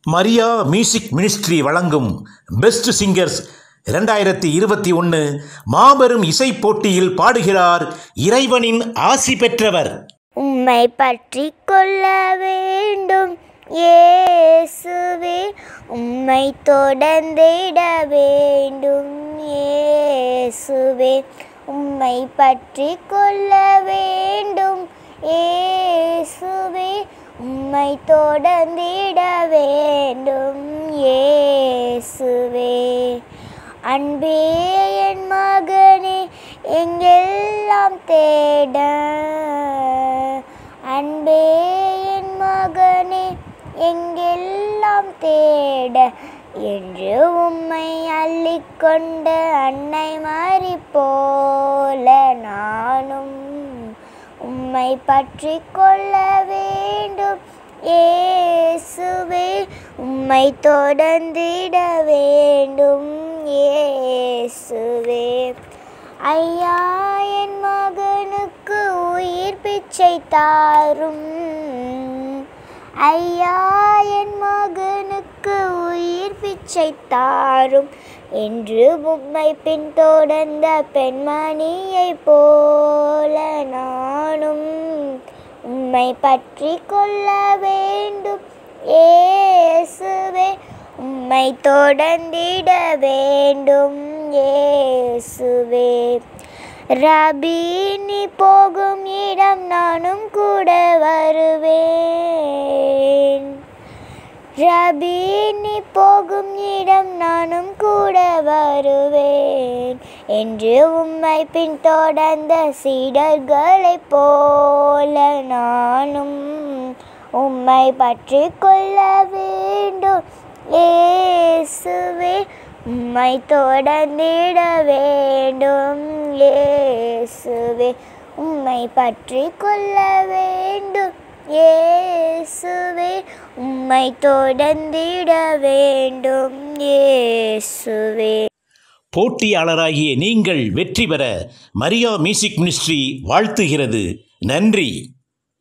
Maria music ministry வழங்கும் best singers இரண்டாயிரத்தி இருபத்தி ஒன்று மாபெரும் இசை போட்டியில் பாடுகிறார் இறைவனின் ஆசி பெற்றவர் உம்மை பற்றி கொள்ள வேண்டும் இயேசுவே உம்மை தொடர்ந்திட வேண்டும் இயேசுவே உம்மை பற்றி கொள்ள வேண்டும் இயேசுவே உம்மை தொடர்ந்திட வேண்டும் இயேசுவே அன்பே என் மகனே எங்கெல்லாம் தேட அன்பே என் மகனே எங்கெல்லாம் தேட என்று உம்மை அள்ளிக்கொண்ட அன்னை மாறி போல நானும் உம்மை பற்றி கொள்ள வேண்டும் இயேசுவே உம்மை தொடர்ந்திட வேண்டும் இயேசுவே ஐயா என் மகனுக்கு உயிர் பிச்சை தாரும் ஐயா என் மகனுக்கு உயிர் பிச்சை தாரும் என்று உம்மை பின்தொடர்ந்த பெண்மணியை போல நானும் உம்மை பற்றி கொள்ள வேண்டும் இயேசுவே உம்மை தொடர்ந்திட வேண்டும் இயேசுவே ரபி நீ போகும் இடம் நானும் கூட வருவேன் ரபி நீ போகும் இடம் நானும் கூட வருவேன் என்று உம்மை பின்தொடர்ந்த சீடர்களைப் போல நானும் உம்மை பற்றி கொள்ள வேண்டும் இயேசுவே உம்மை தொடர்ந்திட வேண்டும் இயேசுவே உம்மை பற்றி கொள்ள வேண்டும் இயேசுவே உம்மை தொடர்ந்திட வேண்டும் இயேசுவே போட்டியாளராகிய நீங்கள் வெற்றி பெற மரியா மியூசிக் மினிஸ்ட்ரி வாழ்த்துகிறது நன்றி